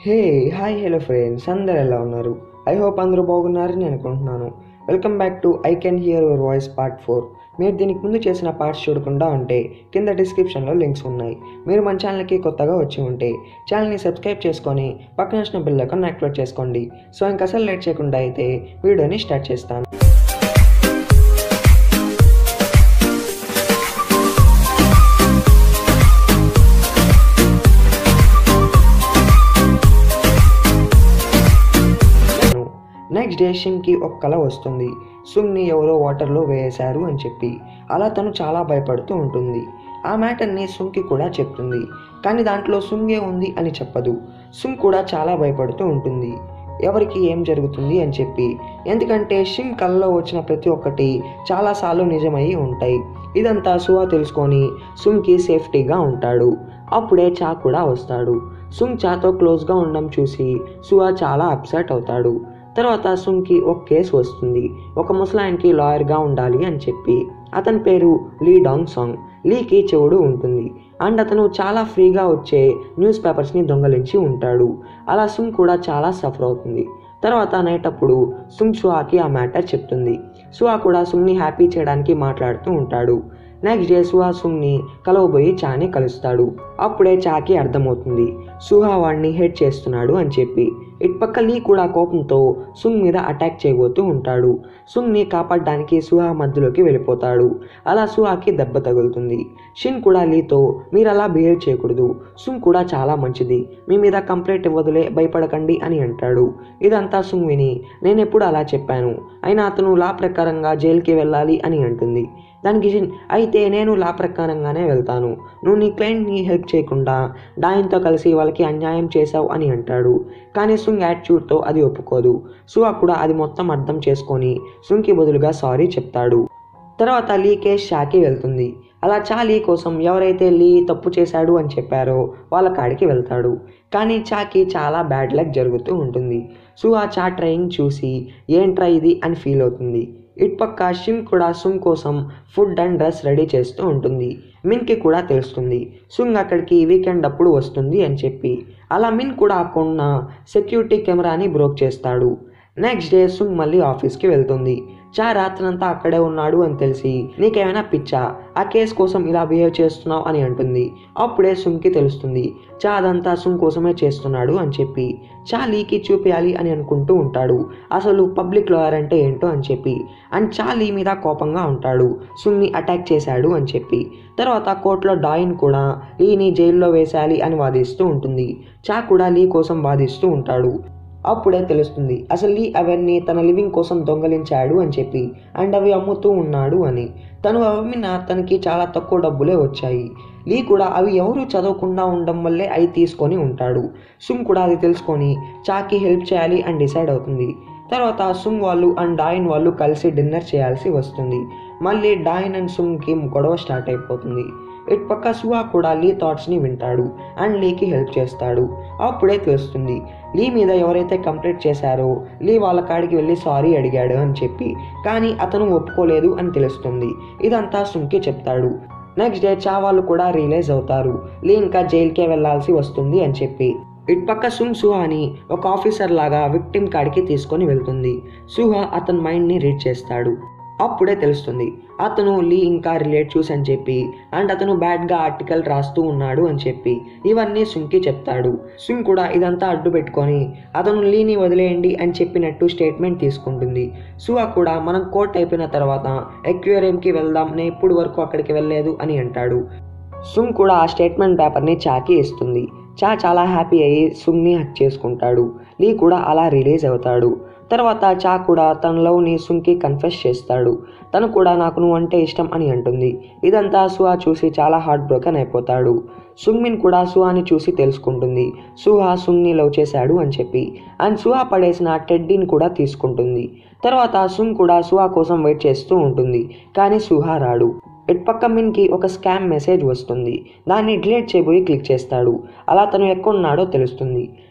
hey hi hello friends అందరు ఎలా ఉన్నారు ఐ హోప్ అందరూ బాగున్నారని అనుకుంటున్నాను welcome back to I can hear your voice part four మీరు దీనికి ముందు చేసిన పార్ట్స్ చూడకుండా ఉంటే కింద డిస్క్రిప్షన్లో లింక్స్ ఉన్నాయి మీరు మన ఛానల్కి కొత్తగా వచ్చి ఉంటే ఛానల్ని సబ్స్క్రైబ్ చేసుకొని పక్కన వచ్చిన బిల్ ఐకాన్ యాక్టివేట్ చేసుకోండి సో ఇంకా అసలు లేట్ చేయకుండా అయితే వీడియోని స్టార్ట్ చేస్తాను నెక్స్ట్ డే షిమ్కి ఒక కల వస్తుంది సుమ్ని ఎవరో వాటర్లో వేశారు అని చెప్పి అలా తను చాలా భయపడుతూ ఉంటుంది ఆ మ్యాటర్ని సుమ్కి కూడా చెప్తుంది కానీ దాంట్లో సుమ్గే ఉంది అని చెప్పదు సుమ్ కూడా చాలా భయపడుతూ ఉంటుంది ఎవరికి ఏం జరుగుతుంది అని చెప్పి ఎందుకంటే షిమ్ కళ్ళలో వచ్చిన ప్రతి ఒక్కటి చాలాసార్లు నిజమయ్యి ఉంటాయి ఇదంతా సువా తెలుసుకొని సుమ్కి సేఫ్టీగా ఉంటాడు అప్పుడే చా కూడా వస్తాడు సుమ్ చాతో క్లోజ్గా ఉండడం చూసి సువా చాలా అప్సెట్ అవుతాడు తర్వాత సుమ్కి ఒక కేసు వస్తుంది ఒక ముసలాయన్కి లాయర్గా ఉండాలి అని చెప్పి అతని పేరు లీ డాంగ్ సాంగ్ లీకి చెవుడు ఉంటుంది అండ్ అతను చాలా ఫ్రీగా వచ్చే న్యూస్ పేపర్స్ని దొంగలించి ఉంటాడు అలా సుమ్ కూడా చాలా సఫర్ అవుతుంది తర్వాత నైట్ అప్పుడు సుమ్ సుహాకి ఆ మ్యాటర్ చెప్తుంది సుహా కూడా సుమ్ని హ్యాపీ చేయడానికి మాట్లాడుతూ ఉంటాడు నెక్స్ట్ డే సుహా సుమ్ని కలవబోయి చాని కలుస్తాడు అప్పుడే చాకి అర్థమవుతుంది సుహా వాడిని హెడ్ చేస్తున్నాడు అని చెప్పి ఇటుపక్క లీ కూడా కోపంతో సుంగ్ మీద అటాక్ చేయబోతూ ఉంటాడు సుంగ్ని కాపాడడానికి సుహా మధ్యలోకి వెళ్ళిపోతాడు అలా సుహాకి దెబ్బ తగులుతుంది షిన్ కూడా లీతో మీరు అలా బిహేవ్ చేయకూడదు సుంగ్ కూడా చాలా మంచిది మీ మీద కంప్లైంట్ ఇవ్వదులే భయపడకండి అని అంటాడు ఇదంతా సుంగ్ విని నేను ఎప్పుడు అలా చెప్పాను అయినా అతను లా ప్రకారంగా జైలుకి వెళ్ళాలి అని అంటుంది దానికి షిన్ అయితే నేను లా ప్రకారంగానే వెళ్తాను నువ్వు నీ క్లయింట్ని హెల్ప్ చేయకుండా డాయిన్తో కలిసి వాళ్ళకి అన్యాయం చేశావు అని అంటాడు కానీ సుంగ్ యాటిట్యూడ్తో అది ఒప్పుకోదు సుహా కూడా అది మొత్తం అర్థం చేసుకొని సుంగ్కి బదులుగా సారీ చెప్తాడు తర్వాత లీ కేస్ షాకి వెళ్తుంది అలా చా లీ కోసం ఎవరైతే లీ తప్పు చేశాడు అని చెప్పారో వాళ్ళ కాడికి వెళ్తాడు కానీ చాకి చాలా బ్యాడ్ లక్ జరుగుతూ ఉంటుంది సుహా చా ట్రైయింగ్ చూసి ఏంట్రా ఇది అని ఫీల్ అవుతుంది ఇటుపక్క షిమ్ కూడా సుమ్ కోసం ఫుడ్ అండ్ డ్రెస్ రెడీ చేస్తూ ఉంటుంది మిన్కి కూడా తెలుస్తుంది సుంగ్ అక్కడికి వీకెండ్ అప్పుడు వస్తుంది అని చెప్పి అలా మిన్ కూడా అక్కడున్న సెక్యూరిటీ కెమెరాని బ్రోక్ చేస్తాడు నెక్స్ట్ డే సుంగ్ మళ్ళీ ఆఫీస్కి వెళ్తుంది చా రాత్రంతా అక్కడే ఉన్నాడు అని తెలిసి నీకేమైనా పిచ్చా ఆ కేసు కోసం ఇలా బిహేవ్ చేస్తున్నావు అని అంటుంది అప్పుడే సుంగ్కి తెలుస్తుంది చా అదంతా సుంగ్ కోసమే చేస్తున్నాడు అని చెప్పి చా లీకి చూపించాలి అని అనుకుంటూ ఉంటాడు అసలు పబ్లిక్ లాయర్ అంటే ఏంటో అని చెప్పి అండ్ చా లీ మీద కోపంగా ఉంటాడు సుంగ్ని అటాక్ చేశాడు అని చెప్పి తర్వాత కోర్టులో డాయిన్ కూడా లీని జైల్లో వేశాలి అని వాదిస్తూ ఉంటుంది చా కూడా లీ కోసం వాదిస్తూ ఉంటాడు అప్పుడే తెలుస్తుంది అసలు లీ అవన్నీ తన లివింగ్ కోసం దొంగలించాడు అని చెప్పి అండ్ అవి అమ్ముతూ ఉన్నాడు అని తను అమ్మిన తనకి చాలా తక్కువ డబ్బులే వచ్చాయి లీ కూడా అవి ఎవరు చదవకుండా ఉండడం వల్లే అవి తీసుకొని ఉంటాడు సుమ్ కూడా అది తెలుసుకొని చాకి హెల్ప్ చేయాలి అని డిసైడ్ అవుతుంది తర్వాత సుమ్ వాళ్ళు అండ్ డాయిన్ వాళ్ళు కలిసి డిన్నర్ చేయాల్సి వస్తుంది మళ్ళీ డాయిన్ అండ్ సుమ్కి గొడవ స్టార్ట్ అయిపోతుంది ఇటు పక్క సుహా కూడా లీ థాట్స్ని వింటాడు అండ్ లీకి హెల్ప్ చేస్తాడు అప్పుడే తెలుస్తుంది లీ మీద ఎవరైతే కంప్లీట్ చేశారో లీ వాళ్ళ కాడికి వెళ్ళి సారీ అడిగాడు అని చెప్పి కానీ అతను ఒప్పుకోలేదు అని తెలుస్తుంది ఇదంతా సుమ్కి చెప్తాడు నెక్స్ట్ డే చా వాళ్ళు కూడా రియలైజ్ అవుతారు లీ ఇంకా జైలుకే వెళ్లాల్సి వస్తుంది అని చెప్పి ఇటుపక్క సుమ్ సుహాని ఒక ఆఫీసర్ లాగా విక్టిమ్ కాడికి తీసుకొని వెళ్తుంది సుహా అతని మైండ్ని రీడ్ చేస్తాడు అప్పుడే తెలుస్తుంది అతను లీ ఇంకా రిలేటివ్స్ అని చెప్పి అండ్ అతను బ్యాడ్గా ఆర్టికల్ రాస్తూ ఉన్నాడు అని చెప్పి ఇవన్నీ సుంకి చెప్తాడు సుంగ్ కూడా ఇదంతా అడ్డు పెట్టుకొని అతను లీని వదిలేయండి అని చెప్పినట్టు స్టేట్మెంట్ తీసుకుంటుంది సుహా కూడా మనం కోర్ట్ అయిపోయిన తర్వాత ఎక్వేరియంకి వెళ్దాం నేను ఇప్పుడు వరకు అక్కడికి వెళ్ళలేదు అని అంటాడు సుంగ్ కూడా ఆ స్టేట్మెంట్ పేపర్ని చాకి ఇస్తుంది చా చాలా హ్యాపీ అయ్యి సుంగ్ని హక్ చేసుకుంటాడు లీ కూడా అలా రిలీజ్ అవుతాడు తర్వాత చా కూడా తన లవ్ని సుంగ్కి కన్ఫెస్ చేస్తాడు తను కూడా నాకు నువ్వు అంటే ఇష్టం అని అంటుంది ఇదంతా సుహా చూసి చాలా హార్ట్ బ్రోకెన్ అయిపోతాడు సుంగ్మిన్ కూడా సుహాని చూసి తెలుసుకుంటుంది సుహా సుంగ్ని లవ్ చేశాడు అని చెప్పి అండ్ సుహా పడేసిన టెడ్డీని కూడా తీసుకుంటుంది తర్వాత సుంగ్ కూడా సుహా కోసం వెయిట్ చేస్తూ ఉంటుంది కానీ సుహా రాడు ఇటుపక్క మిన్కి ఒక స్కామ్ మెసేజ్ వస్తుంది దాన్ని డిలీట్ చేయబోయి క్లిక్ చేస్తాడు అలా తను ఎక్కడున్నాడో తెలుస్తుంది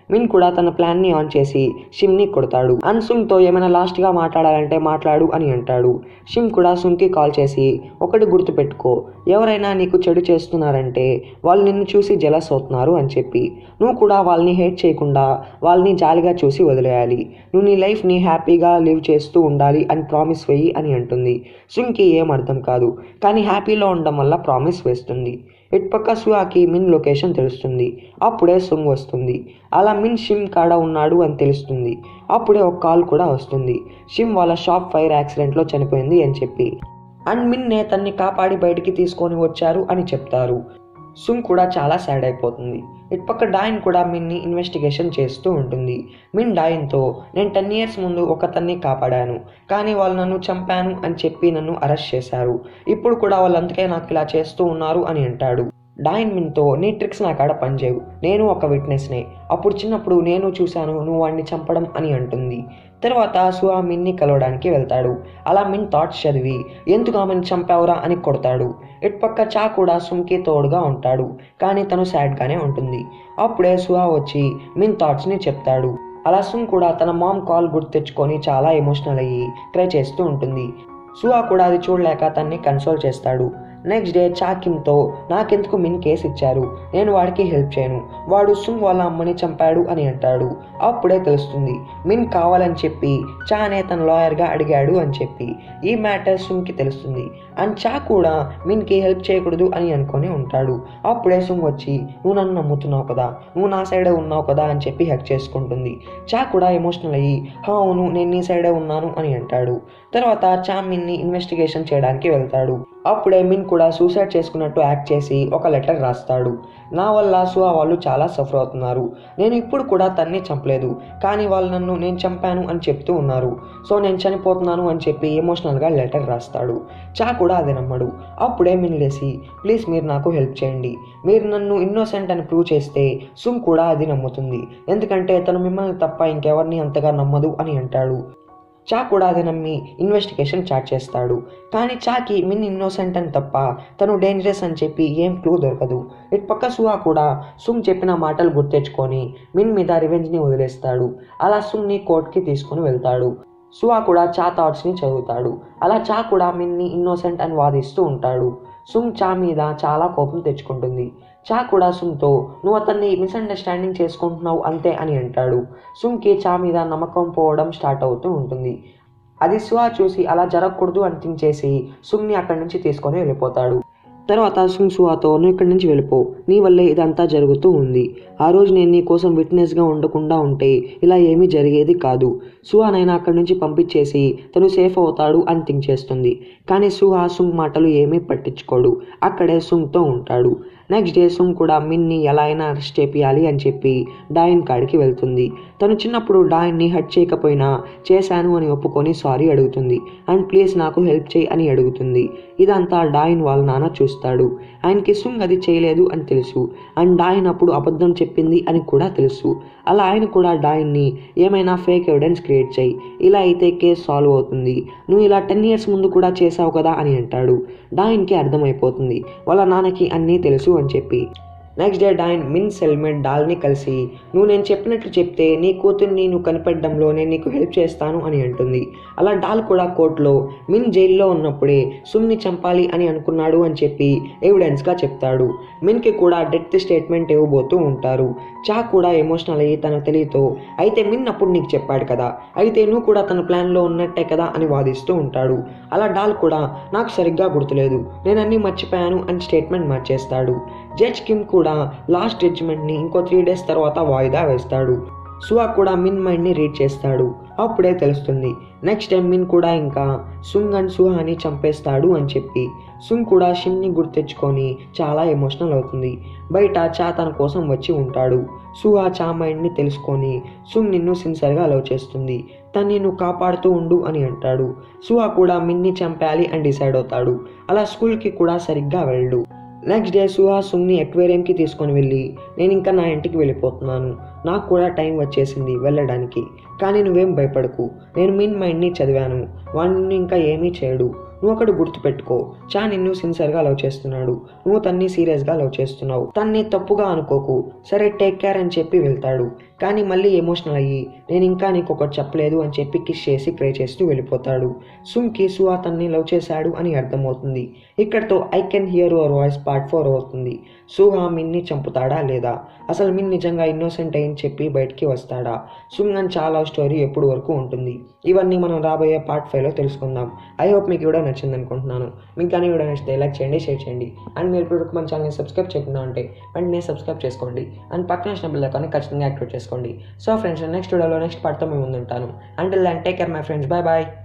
మిన్ కూడా తన ప్లాన్ని ఆన్ చేసి షిమ్ని కొడతాడు అండ్ సుంగ్తో ఏమైనా లాస్ట్గా మాట్లాడాలంటే మాట్లాడు అని అంటాడు షిమ్ కూడా సుంగ్కి కాల్ చేసి ఒకటి గుర్తుపెట్టుకో ఎవరైనా నీకు చెడు చేస్తున్నారంటే వాళ్ళు నిన్ను చూసి జలస్ అవుతున్నారు అని చెప్పి నువ్వు కూడా వాళ్ళని హేట్ చేయకుండా వాళ్ళని జాలిగా చూసి వదిలేయాలి నువ్వు నీ లైఫ్ని హ్యాపీగా లివ్ చేస్తూ ఉండాలి అని ప్రామిస్ వేయి అని అంటుంది సుంగ్కి ఏం అర్థం కాదు కానీ హ్యాపీలో ఉండడం వల్ల ప్రామిస్ వేస్తుంది ఇటుపక్క సుహాకి మిన్ లొకేషన్ తెలుస్తుంది అప్పుడే సుంగ్ వస్తుంది అలా మిన్ షిమ్ కాడ ఉన్నాడు అని తెలుస్తుంది అప్పుడే ఒక కాల్ కూడా వస్తుంది షిమ్ వాళ్ళ షాప్ ఫైర్ యాక్సిడెంట్లో చనిపోయింది అని చెప్పి అండ్ మిన్నే తన్ని కాపాడి బయటికి తీసుకొని వచ్చారు అని చెప్తారు సుంగ్ కూడా చాలా సాడ్ అయిపోతుంది ఇటుపక్క డాయిన్ కూడా మిన్ని ఇన్వెస్టిగేషన్ చేస్తూ ఉంటుంది మిన్ డాయిన్తో నేను టెన్ ఇయర్స్ ముందు ఒకతన్ని కాపాడాను కానీ వాళ్ళు నన్ను చంపాను అని చెప్పి నన్ను అరెస్ట్ చేశారు ఇప్పుడు కూడా వాళ్ళంతకే నాకు ఇలా చేస్తూ ఉన్నారు అని అంటాడు డాయిన్ మిన్తో నీ ట్రిక్స్ నా కాడ పనిచేయవు నేను ఒక విట్నెస్నే అప్పుడు చిన్నప్పుడు నేను చూశాను నువ్వు వాడిని చంపడం అని అంటుంది తర్వాత సుహా మిన్ని కలవడానికి వెళ్తాడు అలా మిన్ థాట్స్ చదివి ఎందుకు ఆమెను చంపావురా అని కొడతాడు ఇటుపక్క చా కూడా సుమ్కి తోడుగా ఉంటాడు కానీ తను సాడ్గానే ఉంటుంది అప్పుడే సుహా వచ్చి మిన్ థాట్స్ని చెప్తాడు అలా సుమ్ కూడా తన మామ్ కాల్ గుర్తు తెచ్చుకొని చాలా ఎమోషనల్ అయ్యి ట్రై చేస్తూ ఉంటుంది సుహా కూడా అది చూడలేక తన్ని కన్సోల్ చేస్తాడు నెక్స్ట్ డే చాకిమ్తో నాకెందుకు మిన్ కేసు ఇచ్చారు నేను వాడికి హెల్ప్ చేయను వాడు సుంగ్ వాళ్ళ అమ్మని చంపాడు అని అంటాడు అప్పుడే తెలుస్తుంది మిన్ కావాలని చెప్పి చానే తన లాయర్గా అడిగాడు అని చెప్పి ఈ మ్యాటర్ సుంగ్కి తెలుస్తుంది అండ్ చా కూడా మిన్కి హెల్ప్ చేయకూడదు అని అనుకొని ఉంటాడు అప్పుడే సుంగ్ వచ్చి నువ్వు నన్ను నమ్ముతున్నావు కదా నువ్వు నా సైడే ఉన్నావు కదా అని చెప్పి హెక్ చేసుకుంటుంది చా కూడా ఎమోషనల్ అయ్యి "హా, అవును నేను నీ సైడే ఉన్నాను అని అంటాడు తర్వాత చా మిన్ని ఇన్వెస్టిగేషన్ చేయడానికి వెళ్తాడు అప్పుడే మిన్ కూడా సూసైడ్ చేసుకున్నట్టు యాక్ట్ చేసి ఒక లెటర్ రాస్తాడు నా వల్ల సుహా వాళ్ళు చాలా సఫర్ అవుతున్నారు నేను ఇప్పుడు కూడా తన్ని చంపలేదు కానీ వాళ్ళు నన్ను నేను చంపాను అని చెప్తూ ఉన్నారు సో నేను చనిపోతున్నాను అని చెప్పి ఎమోషనల్గా లెటర్ రాస్తాడు చా కూడా అది నమ్మడు అప్పుడే మిన్ లేసి ప్లీజ్ మీరు నాకు హెల్ప్ చేయండి మీరు నన్ను ఇన్నోసెంట్ అని ప్రూవ్ చేస్తే సుమ్ కూడా అది నమ్ముతుంది ఎందుకంటే తను మిమ్మల్ని తప్ప ఇంకెవరిని అంతగా నమ్మదు అని అంటాడు చా కూడా అది నమ్మి ఇన్వెస్టిగేషన్ స్టార్ట్ చేస్తాడు కానీ చాకి మిన్ ఇన్నోసెంట్ అని తప్ప తను డేంజరస్ అని చెప్పి ఏం క్లూ దొరకదు ఇటు పక్క సుహా కూడా సుమ్ చెప్పిన మాటలు గుర్తెచ్చుకొని మిన్ మీద రివెంజ్ని వదిలేస్తాడు అలా సుమ్ని కోర్టుకి తీసుకుని వెళ్తాడు సుహా కూడా చా థాట్స్ని చదువుతాడు అలా చా కూడా మిన్ని ఇన్నోసెంట్ అని వాదిస్తూ ఉంటాడు సుమ్ చా మీద చాలా కోపం తెచ్చుకుంటుంది చా కూడా సుమ్తో నువ్వు అతన్ని మిస్అండర్స్టాండింగ్ చేసుకుంటున్నావు అంతే అని అంటాడు సుమ్కి చా మీద నమ్మకం పోవడం స్టార్ట్ అవుతూ ఉంటుంది అది సుహా చూసి అలా జరగకూడదు అని థింక్ చేసి సుమ్ని అక్కడి నుంచి తీసుకొని వెళ్ళిపోతాడు తర్వాత సుంగ్ సుహాతో నువ్వు ఇక్కడి నుంచి వెళ్ళిపో నీ వల్లే ఇదంతా జరుగుతూ ఉంది ఆ రోజు నేను నీ కోసం విట్నెస్గా ఉండకుండా ఉంటే ఇలా ఏమీ జరిగేది కాదు సుహానైనా అక్కడి నుంచి పంపించేసి తను సేఫ్ అవుతాడు అని థింక్ చేస్తుంది కానీ సుహా సుంగ్ మాటలు ఏమీ పట్టించుకోడు అక్కడే సుంగ్తో ఉంటాడు నెక్స్ట్ డే సుంగ్ కూడా మిన్ని ఎలా అయినా అరెస్ట్ చేపియాలి అని చెప్పి డాయిన్ కాడికి వెళ్తుంది తను చిన్నప్పుడు డాయిన్ని హట్ చేయకపోయినా చేశాను అని ఒప్పుకొని సారీ అడుగుతుంది అండ్ ప్లీజ్ నాకు హెల్ప్ చేయి అని అడుగుతుంది ఇదంతా డాయిన్ వాళ్ళ నాన్న చూస్తాడు ఆయనకి సుంగ్ అది చేయలేదు అని తెలుసు అండ్ డాయిన్ అప్పుడు అబద్ధం చెప్పింది అని కూడా తెలుసు అలా ఆయన కూడా డాయిన్ని ఏమైనా ఫేక్ ఎవిడెన్స్ క్రియేట్ చేయి ఇలా అయితే కేసు సాల్వ్ అవుతుంది నువ్వు ఇలా టెన్ ఇయర్స్ ముందు కూడా చేసావు కదా అని అంటాడు డాయిన్కి అర్థమైపోతుంది వాళ్ళ నాన్నకి అన్నీ తెలుసు అని చెప్పి నెక్స్ట్ డే డాయిన్ మిన్ సెల్మెట్ డాల్ని కలిసి నువ్వు నేను చెప్పినట్లు చెప్తే నీ కూతుర్ని నువ్వు కనిపెట్టడంలో నేను నీకు హెల్ప్ చేస్తాను అని అంటుంది అలా డాల్ కూడా కోర్టులో మిన్ జైల్లో ఉన్నప్పుడే సుమ్ని చంపాలి అని అనుకున్నాడు అని చెప్పి ఎవిడెన్స్గా చెప్తాడు మిన్కి కూడా డెత్ స్టేట్మెంట్ ఇవ్వబోతూ ఉంటారు చా కూడా ఎమోషనల్ అయ్యి తన తెలియతో అయితే మిన్ అప్పుడు నీకు చెప్పాడు కదా అయితే నువ్వు కూడా తన ప్లాన్లో ఉన్నట్టే కదా అని వాదిస్తూ ఉంటాడు అలా డాల్ కూడా నాకు సరిగ్గా గుర్తులేదు నేను అన్నీ మర్చిపోయాను అని స్టేట్మెంట్ మార్చేస్తాడు జడ్జ్ కిమ్ కూడా లాస్ట్ జడ్జిమెంట్ని ఇంకో త్రీ డేస్ తర్వాత వాయిదా వేస్తాడు సుహా కూడా మిన్ మైండ్ని రీడ్ చేస్తాడు అప్పుడే తెలుస్తుంది నెక్స్ట్ టైం మిన్ కూడా ఇంకా సుంగ్ అండ్ సుహాని చంపేస్తాడు అని చెప్పి సుంగ్ కూడా షిన్ని గుర్తెచ్చుకొని చాలా ఎమోషనల్ అవుతుంది బయట చా తన కోసం వచ్చి ఉంటాడు సుహా చా మైండ్ని తెలుసుకొని సుంగ్ నిన్ను సిన్సియర్గా లవ్ చేస్తుంది తను నిన్ను కాపాడుతూ ఉండు అని అంటాడు సుహా కూడా మిన్ని చంపాలి అని డిసైడ్ అవుతాడు అలా స్కూల్కి కూడా సరిగ్గా వెళ్ళడు నెక్స్ట్ డే సుహా సుంగ్ని ఎక్వేరియంకి తీసుకొని వెళ్ళి నేను ఇంకా నా ఇంటికి వెళ్ళిపోతున్నాను నాకు కూడా టైం వచ్చేసింది వెళ్ళడానికి కానీ నువ్వేం భయపడకు నేను మిన్ మైండ్ని చదివాను వాడిని ఇంకా ఏమీ చేయడు నువ్వు ఒకటి గుర్తుపెట్టుకో చా నిన్ను సిన్సియర్గా లవ్ చేస్తున్నాడు నువ్వు తన్ని సీరియస్గా లవ్ చేస్తున్నావు తన్ని తప్పుగా అనుకోకు సరే టేక్ కేర్ అని చెప్పి వెళ్తాడు కానీ మళ్ళీ ఎమోషనల్ అయ్యి నేను ఇంకా నీకు ఒకటి చెప్పలేదు అని చెప్పి కిస్ చేసి ప్రే చేస్తూ వెళ్ళిపోతాడు సుమ్కి సు అతన్ని లవ్ చేశాడు అని అర్థమవుతుంది ఇక్కడతో I can hear your voice part four అవుతుంది సుహా మిన్ని చంపుతాడా లేదా అసలు మిన్ నిజంగా ఇన్నోసెంట్ అయ్యని చెప్పి బయటికి వస్తాడా సుంగన్ చాలా స్టోరీ ఎప్పుడు వరకు ఉంటుంది ఇవన్నీ మనం రాబోయే పార్ట్ ఫైవ్లో తెలుసుకుందాం ఐ హోప్ మీకు వీడియో నచ్చింది అనుకుంటున్నాను మీకు కానీ వీడియో నచ్చితే లైక్ చేయండి షేర్ చేయండి అండ్ మీరు ఇప్పుడు మన ఛానల్ని సబ్స్క్రైబ్ చేయకుండా ఉంటే వెంటనే సబ్స్క్రైబ్ చేసుకోండి అండ్ పక్కన వచ్చిన బిల్ కానీ ఖచ్చితంగా యాక్టివేట్ చేసుకోండి సో ఫ్రెండ్స్ నెక్స్ట్ వీడియోలో నెక్స్ట్ పార్ట్తో మేము ముందుంటాను and take care my friends bye bye